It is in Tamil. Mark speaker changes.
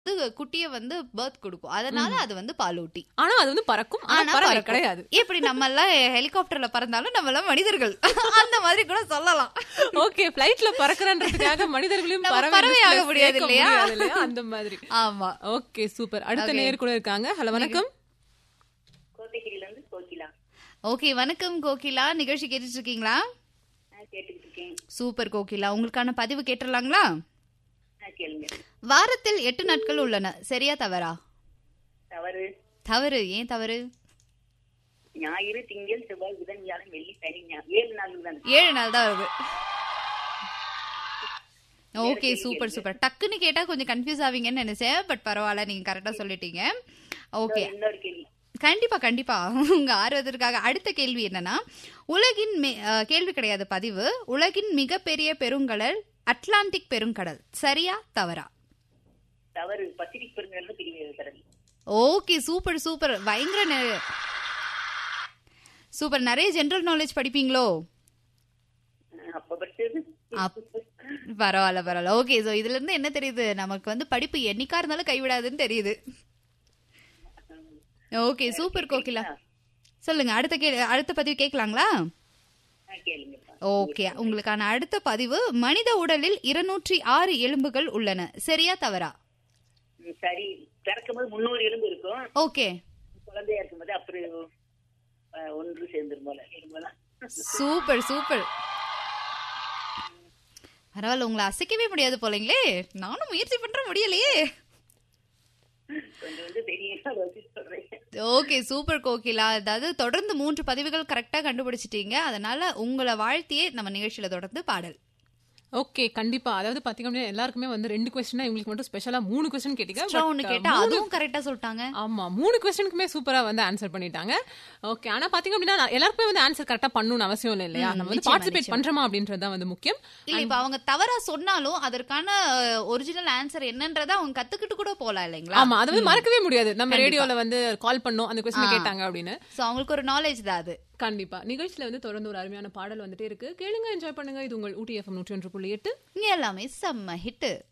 Speaker 1: வந்து குட்டிய வந்து பர்த் கொடுக்கும் அதனால அது வந்து பாலூட்டி
Speaker 2: ஆனா அது வந்து பறக்கும் ஆனா
Speaker 1: ஆனா
Speaker 2: பறவை
Speaker 1: பறக்கும்.
Speaker 2: கிடையாது
Speaker 1: எப்படி நம்ம எல்லாம் ஹெலிகாப்டர்ல பறந்தாலும் நம்ம எல்லாம் மனிதர்கள் அந்த மாதிரி கூட சொல்லலாம்
Speaker 2: ஓகே பிளைட்ல பறக்கறன்றதுக்காக மனிதர்களையும்
Speaker 1: நம்ம
Speaker 2: பறவை
Speaker 1: பறவை
Speaker 2: listல
Speaker 1: ஆக முடியாது
Speaker 2: சேர்க்க
Speaker 1: இல்லையா?
Speaker 2: முடியாது இல்லையா? அந்த மாதிரி
Speaker 1: ஆமா
Speaker 2: ஓகே சூப்பர் அடுத்த
Speaker 1: Okay.
Speaker 2: நேயர் கூட இருக்காங்க ஹலோ வணக்கம்
Speaker 3: கோத்தகிரில இருந்து கோகிலா
Speaker 1: ஓகே வணக்கம் கோகிலா நிகழ்ச்சி கேட்டுட்டு இருக்கீங்களா
Speaker 3: நான் கேட்டுக்கிட்டு இருக்கேன்
Speaker 1: சூப்பர் கோகிலா உங்களுக்கான பதிவு கேட்டுடலாங்களா
Speaker 3: நான் கேளுங்க
Speaker 1: வாரத்தில் எட்டு நாட்கள் உள்ளன சரியா தவறா
Speaker 3: தவறு
Speaker 1: தவறு ஏன் தவறு
Speaker 3: ஞாயிறு திங்கள் செவ்வாய் புதன் வியாழன் வெள்ளி சனி ஞா- ஏழு நாள் தான்
Speaker 1: ஏழு நாள் தான் வருது ஓகே சூப்பர் சூப்பர் டக்குன்னு கேட்டா கொஞ்சம் கன்ஃபியூஸ் ஆவீங்கன்னு நினைச்சேன் பட் பரவாயில்ல நீங்க கரெக்டா சொல்லிட்டீங்க ஓகே
Speaker 3: இன்னொரு கேள்வி
Speaker 1: கண்டிப்பா கண்டிப்பா உங்க ஆர்வத்திற்காக அடுத்த கேள்வி என்னன்னா உலகின் மி- அஹ், கேள்வி கிடையாது பதிவு உலகின் மிகப்பெரிய பெருங்கடல் அட்லாண்டிக் பெருங்கடல் சரியா தவறா
Speaker 3: தவறு பசிபிக் பெருங்கடல் பிரிவு கடல்
Speaker 1: ஓகே சூப்பர் சூப்பர் பயங்கர நெ- சூப்பர் நிறைய ஜெனரல் நாலேஜ் படிப்பீங்களோ
Speaker 3: அஹ் அப்ப படிச்சது
Speaker 1: அப்- பரவாயில்ல பரவாயில்ல ஓகே சோ இதுல இருந்து என்ன தெரியுது நமக்கு வந்து படிப்பு என்னைக்கா இருந்தாலும் கைவிடாதுன்னு தெரியுது ஓகே சூப்பர் கோகிலா சொல்லுங்க அடுத்த கே அடுத்த பதிவு கேட்கலாங்களா
Speaker 3: நான் கேளுங்கப்பா
Speaker 1: ஓகே உங்களுக்கான அடுத்த பதிவு மனித உடலில் இருநூற்றி ஆறு எலும்புகள் உள்ளன சரியா தவறா
Speaker 3: ம், சரி பிறக்கும்போது முன்னூறு எலும்பு இருக்கும்
Speaker 1: ஓகே
Speaker 3: குழந்தையா இருக்கும்போது அப்புறம் அஹ், ஒன்று சேர்ந்துரும் போல எலும்பெல்லாம்
Speaker 1: சூப்பர் சூப்பர் பரவாயில்ல உங்களை அசைக்கவே முடியாது போலங்களே நானும் முயற்சி பண்ற முடியலையே
Speaker 3: கொஞ்சம் வந்து தெரியும் அதை வச்சு சொல்றேன்
Speaker 1: ஓகே சூப்பர் கோகிலா அதாவது தொடர்ந்து மூன்று பதிவுகள் கரெக்டா கண்டுபிடிச்சிட்டீங்க அதனால உங்களை வாழ்த்தியே நம்ம நிகழ்ச்சியில தொடர்ந்து பாடல்
Speaker 2: ஓகே கண்டிப்பா அதாவது பாத்தீங்க அப்படின்னா எல்லாருக்குமே வந்து ரெண்டு கொஸ்டின் இவங்களுக்கு மட்டும் ஸ்பெஷலா மூணு கொஸ்டின் கேட்டீங்க
Speaker 1: Extra ஒண்ணு
Speaker 2: But,
Speaker 1: கேட்டா
Speaker 2: மூணு-
Speaker 1: அதுவும் கரெக்டா சொல்லிட்டாங்க
Speaker 2: ஆமா மூணு கொஸ்டினுக்குமே சூப்பரா வந்து ஆன்சர் பண்ணிட்டாங்க ஓகே ஆனா பாத்தீங்க அப்படின்னா நான் எல்லாருக்குமே வந்து ஆன்சர் கரெக்டா பண்ணணும்னு அவசியம் இல்லை இல்லையா நம்ம வந்து
Speaker 1: நிச்சயமா,
Speaker 2: பார்ட்டிசிபேட்
Speaker 1: நிச்சயமா.
Speaker 2: பண்றோமா அப்படின்றது தான் வந்து முக்கியம்
Speaker 1: இல்ல இப்ப அவங்க தவறா சொன்னாலும் அதற்கான ஒரிஜினல் ஆன்சர் என்னன்றதை அவங்க கத்துக்கிட்டு கூட போலாம் இல்லைங்களா
Speaker 2: ஆமா அது வந்து மறக்கவே முடியாது நம்ம ரேடியோல வந்து கால் பண்ணோம் அந்த கொஸ்டின் கேட்டாங்க அப்படின்னு
Speaker 1: சோ அவங்களுக்கு ஒரு நாலேஜ் தான் அது
Speaker 2: கண்டிப்பா நிகழ்ச்சியில வந்து தொடர்ந்து ஒரு அருமையான பாடல் வந்துட்டே இருக்கு கேளுங்க என்ஜாய் பண்ணுங்க இது உங்கள் ஊட்டி எஃப்எம் நூற்றி ஒன்று புள்ளி எட்டு
Speaker 1: இங்க எல்லாமே செம்ம ஹிட்டு